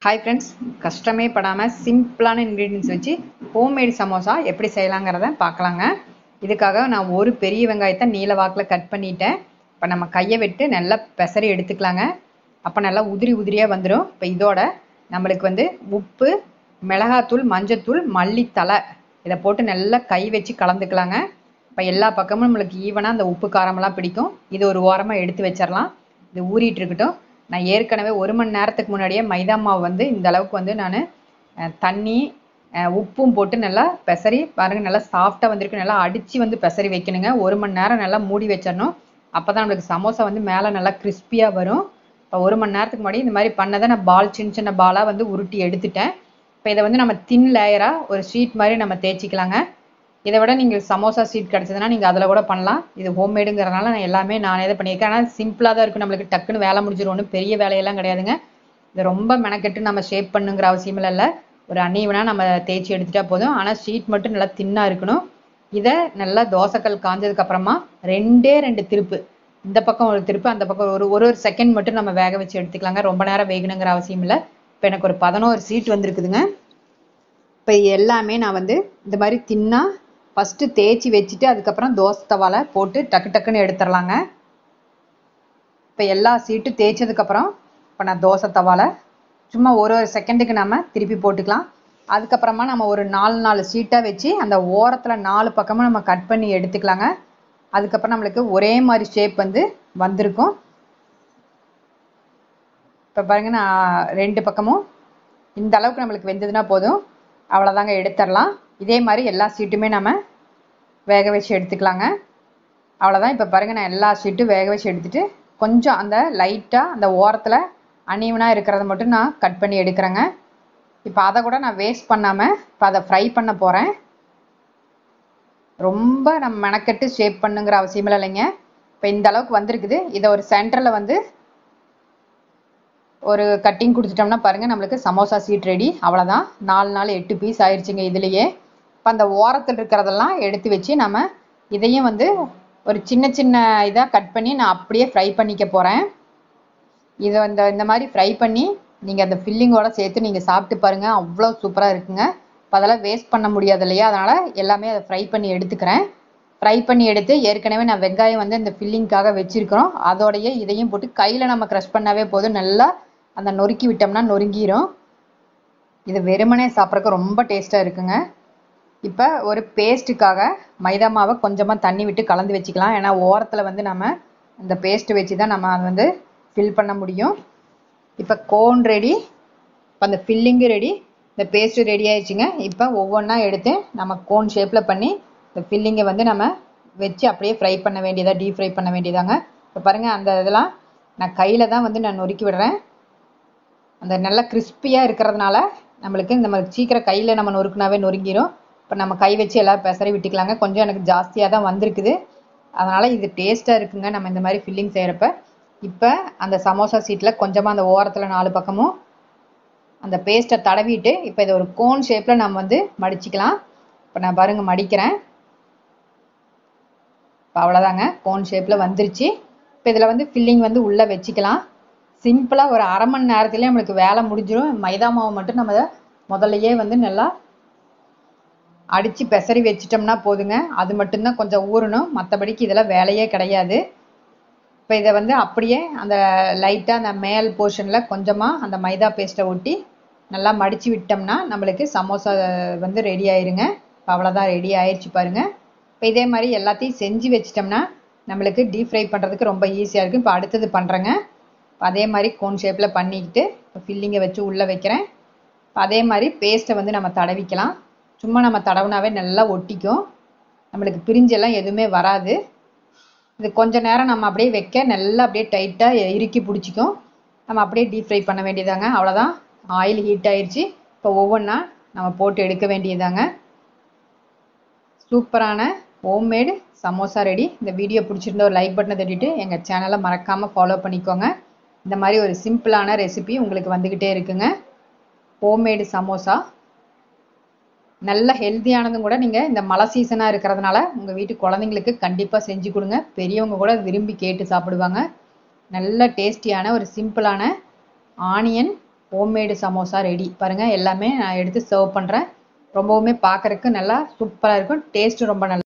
hi friends கஷ்டமே படாமல் சிம்பிளான இன்க்ரீடியன்ஸ் வச்சு ஹோம்மேட் சமோசா எப்படி செய்யலாங்கிறத பார்க்கலாங்க இதுக்காக நான் ஒரு பெரிய வெங்காயத்தை நீல வாக்கில் கட் பண்ணிட்டேன் இப்போ நம்ம கையை விட்டு நல்லா பெசரி எடுத்துக்கலாங்க அப்போ நல்லா உதிரி உதிரியாக வந்துடும் இப்போ இதோட நம்மளுக்கு வந்து உப்பு மிளகாத்தூள் மஞ்சத்தூள் மல்லித்தலை இதை போட்டு நல்லா கை வச்சு கலந்துக்கலாங்க இப்போ எல்லா பக்கமும் நம்மளுக்கு ஈவனாக அந்த உப்பு காரமெல்லாம் பிடிக்கும் இது ஒரு ஓரமாக எடுத்து வச்சிடலாம் இது ஊறிட்டு இருக்கட்டும் நான் ஏற்கனவே ஒரு மணி நேரத்துக்கு முன்னாடியே மைதா மாவு வந்து இந்த அளவுக்கு வந்து நான் தண்ணி அஹ், உப்பும் போட்டு நல்லா பெசரி பாருங்க நல்லா சாஃப்டாக வந்திருக்கு நல்லா அடித்து வந்து பெசரி வைக்கணுங்க ஒரு மணி நேரம் நல்லா மூடி வச்சிடணும் அப்போ தான் நம்மளுக்கு சமோசா வந்து மேலே நல்லா கிறிஸ்பியாக வரும் இப்போ ஒரு மணி நேரத்துக்கு முன்னாடி இந்த மாதிரி பண்ணதை நான் பால் சின்ன சின்ன பாலாக வந்து உருட்டி எடுத்துட்டேன் இப்போ இதை வந்து நம்ம தின் லேயராக ஒரு ஷீட் மாதிரி நம்ம தேய்ச்சிக்கலாங்க இதை விட நீங்கள் சமோசா சீட் கிடச்சதுன்னா நீங்கள் அதில் கூட பண்ணலாம் இது ஹோம்மேடுங்கிறனால நான் எல்லாமே நானே தான் பண்ணியிருக்கேன் ஆனால் சிம்பிளாக தான் இருக்கும் நம்மளுக்கு டக்குன்னு வேலை முடிஞ்சிடும் ஒன்றும் பெரிய வேலையெல்லாம் கிடையாதுங்க இது ரொம்ப மெனக்கெட்டு நம்ம ஷேப் பண்ணுங்கிற அவசியமெல்லாம் இல்லை ஒரு அன்னீவனாக நம்ம தேய்ச்சி எடுத்துட்டா போதும் ஆனால் ஷீட் மட்டும் நல்லா தின்னாக இருக்கணும் இதை நல்லா தோசைக்கல் காஞ்சதுக்கு அப்புறமா ரெண்டே ரெண்டு திருப்பு இந்த பக்கம் ஒரு திருப்பு அந்த பக்கம் ஒரு ஒரு ஒரு செகண்ட் மட்டும் நம்ம வேக வச்சு எடுத்துக்கலாங்க ரொம்ப நேரம் வேகணுங்கிற அவசியம் இல்லை இப்போ எனக்கு ஒரு பதினோரு சீட் வந்திருக்குதுங்க இப்போ எல்லாமே நான் வந்து இந்த மாதிரி தின்னா ஃபஸ்ட்டு தேய்ச்சி வச்சுட்டு அதுக்கப்புறம் தோசை தவால போட்டு டக்கு டக்குன்னு எடுத்துடலாங்க இப்போ எல்லா சீட்டும் தேய்ச்சதுக்கப்புறம் இப்போ நான் தோசை தவால சும்மா ஒரு ஒரு செகண்டுக்கு நம்ம திருப்பி போட்டுக்கலாம் அதுக்கப்புறமா நம்ம ஒரு நாலு நாலு சீட்டாக வச்சு அந்த ஓரத்தில் நாலு பக்கமும் நம்ம கட் பண்ணி எடுத்துக்கலாங்க அதுக்கப்புறம் நம்மளுக்கு ஒரே மாதிரி ஷேப் வந்து வந்திருக்கும் இப்போ பாருங்க நான் ரெண்டு பக்கமும் இந்த அளவுக்கு நம்மளுக்கு வெந்ததுன்னா போதும் அவ்வளோதாங்க எடுத்துடலாம் இதே மாதிரி எல்லா சீட்டுமே நம்ம வேக வச்சு எடுத்துக்கலாங்க அவ்வளோதான் இப்போ பாருங்க நான் எல்லா சீட்டும் வேக வச்சு எடுத்துட்டு கொஞ்சம் அந்த லைட்டாக அந்த ஓரத்தில் அனீவனாக இருக்கிறத மட்டும் நான் கட் பண்ணி எடுக்கிறேங்க இப்போ அதை கூட நான் வேஸ்ட் பண்ணாமல் இப்போ அதை ஃப்ரை பண்ண போகிறேன் ரொம்ப நம்ம மெனக்கெட்டு ஷேப் பண்ணுங்கிற அவசியமெல்லாம் இல்லைங்க இப்போ இந்த அளவுக்கு வந்திருக்குது இதை ஒரு சென்டரில் வந்து ஒரு கட்டிங் கொடுத்துட்டோம்னா பாருங்க நம்மளுக்கு சமோசா சீட் ரெடி அவ்வளோதான் நாலு நாள் எட்டு பீஸ் ஆயிடுச்சுங்க இதுலேயே இப்போ அந்த ஓரத்தில் இருக்கிறதெல்லாம் எடுத்து வச்சு நம்ம இதையும் வந்து ஒரு சின்ன சின்ன இதாக கட் பண்ணி நான் அப்படியே ஃப்ரை பண்ணிக்க போகிறேன் இதை இந்த இந்த மாதிரி ஃப்ரை பண்ணி நீங்கள் அந்த ஃபில்லிங்கோட சேர்த்து நீங்கள் சாப்பிட்டு பாருங்கள் அவ்வளோ சூப்பராக இருக்குங்க இப்போ அதெல்லாம் வேஸ்ட் பண்ண முடியாது இல்லையா அதனால் எல்லாமே அதை ஃப்ரை பண்ணி எடுத்துக்கிறேன் ஃப்ரை பண்ணி எடுத்து ஏற்கனவே நான் வெங்காயம் வந்து இந்த ஃபில்லிங்காக வச்சுருக்கிறோம் அதோடைய இதையும் போட்டு கையில் நம்ம க்ரஷ் பண்ணாவே போதும் நல்லா அந்த நொறுக்கி விட்டோம்னா நொறுங்கிரும் இது வெறுமனே சாப்பிட்றதுக்கு ரொம்ப டேஸ்ட்டாக இருக்குங்க இப்போ ஒரு பேஸ்ட்டுக்காக மைதா மாவை கொஞ்சமாக தண்ணி விட்டு கலந்து வச்சுக்கலாம் ஏன்னா ஓரத்தில் வந்து நம்ம இந்த பேஸ்ட் வச்சு தான் நம்ம அதை வந்து ஃபில் பண்ண முடியும் இப்போ கோன் ரெடி இப்போ அந்த ஃபில்லிங்கு ரெடி இந்த பேஸ்ட்டு ரெடி ஆயிடுச்சுங்க இப்போ ஒவ்வொன்றா எடுத்து நம்ம கோன் ஷேப்பில் பண்ணி இந்த ஃபில்லிங்கை வந்து நம்ம வச்சு அப்படியே ஃப்ரை பண்ண வேண்டியதாக டீப் ஃப்ரை பண்ண வேண்டியதாங்க இப்போ பாருங்கள் அந்த இதெல்லாம் நான் கையில் தான் வந்து நான் நொறுக்கி விடுறேன் அந்த நல்லா கிறிஸ்பியாக இருக்கிறதுனால நம்மளுக்கு நம்ம சீக்கிரம் கையில் நம்ம நொறுக்குனாவே நொறுங்கிரும் இப்போ நம்ம கை வச்சு எல்லாம் பெசரி விட்டுக்கலாங்க கொஞ்சம் எனக்கு ஜாஸ்தியாக தான் வந்திருக்குது அதனால் இது டேஸ்ட்டாக இருக்குங்க நம்ம இந்த மாதிரி ஃபில்லிங் செய்கிறப்ப இப்போ அந்த சமோசா சீட்டில் கொஞ்சமாக அந்த ஓரத்தில் நாலு பக்கமும் அந்த பேஸ்ட்டை தடவிட்டு இப்போ இதை ஒரு கோன் ஷேப்பில் நம்ம வந்து மடிச்சிக்கலாம் இப்போ நான் பாருங்க மடிக்கிறேன் இப்போ அவ்வளோதாங்க கோன் ஷேப்பில் வந்துருச்சு இப்போ இதில் வந்து ஃபில்லிங் வந்து உள்ளே வச்சுக்கலாம் சிம்பிளாக ஒரு அரை மணி நேரத்துலேயே நம்மளுக்கு வேலை முடிஞ்சிடும் மைதா மாவு மட்டும் நம்ம முதல்லையே வந்து நல்லா அடித்து பெசரி வச்சிட்டோம்னா போதுங்க அது மட்டும்தான் கொஞ்சம் ஊறணும் மற்றபடிக்கு இதெல்லாம் வேலையே கிடையாது இப்போ இதை வந்து அப்படியே அந்த லைட்டாக அந்த மேல் போர்ஷனில் கொஞ்சமாக அந்த மைதா பேஸ்ட்டை ஒட்டி நல்லா மடித்து விட்டோம்னா நம்மளுக்கு சமோசா வந்து ரெடி ஆயிருங்க இப்போ அவ்வளோதான் ரெடி ஆயிடுச்சு பாருங்க இப்போ இதே மாதிரி எல்லாத்தையும் செஞ்சு வச்சிட்டோம்னா நம்மளுக்கு டீப் ஃப்ரை பண்ணுறதுக்கு ரொம்ப ஈஸியாக இருக்கும் இப்போ அடுத்தது பண்ணுறேங்க இப்போ அதே மாதிரி கோன் ஷேப்பில் பண்ணிக்கிட்டு இப்போ ஃபில்லிங்கை வச்சு உள்ளே வைக்கிறேன் இப்போ அதே மாதிரி பேஸ்ட்டை வந்து நம்ம தடவிக்கலாம் சும்மா நம்ம தடவுனாவே நல்லா ஒட்டிக்கும் நம்மளுக்கு பிரிஞ்செல்லாம் எதுவுமே வராது இது கொஞ்ச நேரம் நம்ம அப்படியே வைக்க நல்லா அப்படியே டைட்டாக இறுக்கி பிடிச்சிக்கும் நம்ம அப்படியே டீப் ஃப்ரை பண்ண வேண்டியதாங்க அவ்வளோதான் ஆயில் ஹீட் ஆயிடுச்சு இப்போ ஒவ்வொன்றா நம்ம போட்டு எடுக்க வேண்டியதாங்க சூப்பரான ஹோம்மேடு சமோசா ரெடி இந்த வீடியோ பிடிச்சிருந்த ஒரு லைக் பட்டனை தட்டிட்டு எங்கள் சேனலை மறக்காமல் ஃபாலோ பண்ணிக்கோங்க இந்த மாதிரி ஒரு சிம்பிளான ரெசிபி உங்களுக்கு வந்துக்கிட்டே இருக்குங்க ஹோம்மேடு சமோசா நல்ல ஹெல்த்தியானதும் கூட நீங்கள் இந்த மழை சீசனாக இருக்கிறதுனால உங்கள் வீட்டு குழந்தைங்களுக்கு கண்டிப்பாக செஞ்சு கொடுங்க பெரியவங்க கூட விரும்பி கேட்டு சாப்பிடுவாங்க நல்ல டேஸ்டியான ஒரு சிம்பிளான ஆனியன் ஹோம்மேடு சமோசா ரெடி பாருங்கள் எல்லாமே நான் எடுத்து சர்வ் பண்ணுறேன் ரொம்பவுமே பார்க்குறக்கு நல்லா சூப்பராக இருக்கும் டேஸ்ட்டும் ரொம்ப நல்லா